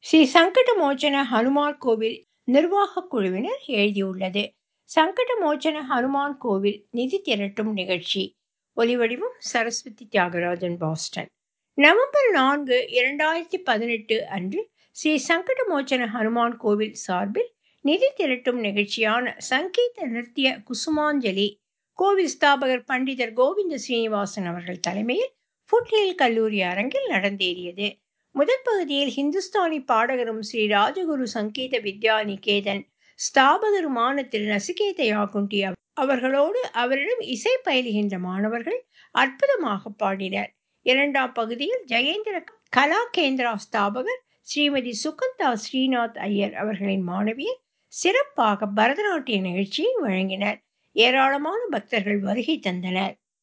ஸ்ரீ சங்கட மோச்சன ஹனுமான் கோவில் நிர்வாகக் குழுவினர் எழுதியுள்ளது சங்கட மோச்சன ஹனுமான் கோவில் நிதி திரட்டும் நிகழ்ச்சி ஒலிவடிவம் சரஸ்வதி தியாகராஜன் பாஸ்டன் நவம்பர் நான்கு இரண்டாயிரத்தி பதினெட்டு அன்று ஸ்ரீ சங்கட மோச்சன ஹனுமான் கோவில் சார்பில் நிதி திரட்டும் நிகழ்ச்சியான சங்கீத நிறுத்திய குசுமாஞ்சலி கோவில் ஸ்தாபகர் பண்டிதர் கோவிந்த ஸ்ரீனிவாசன் அவர்கள் தலைமையில் ஃபுட்ஹில் கல்லூரி அரங்கில் நடந்தேறியது முதல் பகுதியில் ஹிந்துஸ்தானி பாடகரும் ஸ்ரீ ராஜகுரு சங்கீத வித்யா நிகேதன் ஸ்தாபகருமான திரு நசிகேத யாகுண்டி அவர்களோடு அவரிடம் இசை பயிலுகின்ற மாணவர்கள் அற்புதமாக பாடினர் இரண்டாம் பகுதியில் ஜெயேந்திர கலா கேந்திரா ஸ்தாபகர் ஸ்ரீமதி சுகந்தா ஸ்ரீநாத் ஐயர் அவர்களின் மாணவியர் சிறப்பாக பரதநாட்டிய நிகழ்ச்சியை வழங்கினர் ஏராளமான பக்தர்கள் வருகை தந்தனர்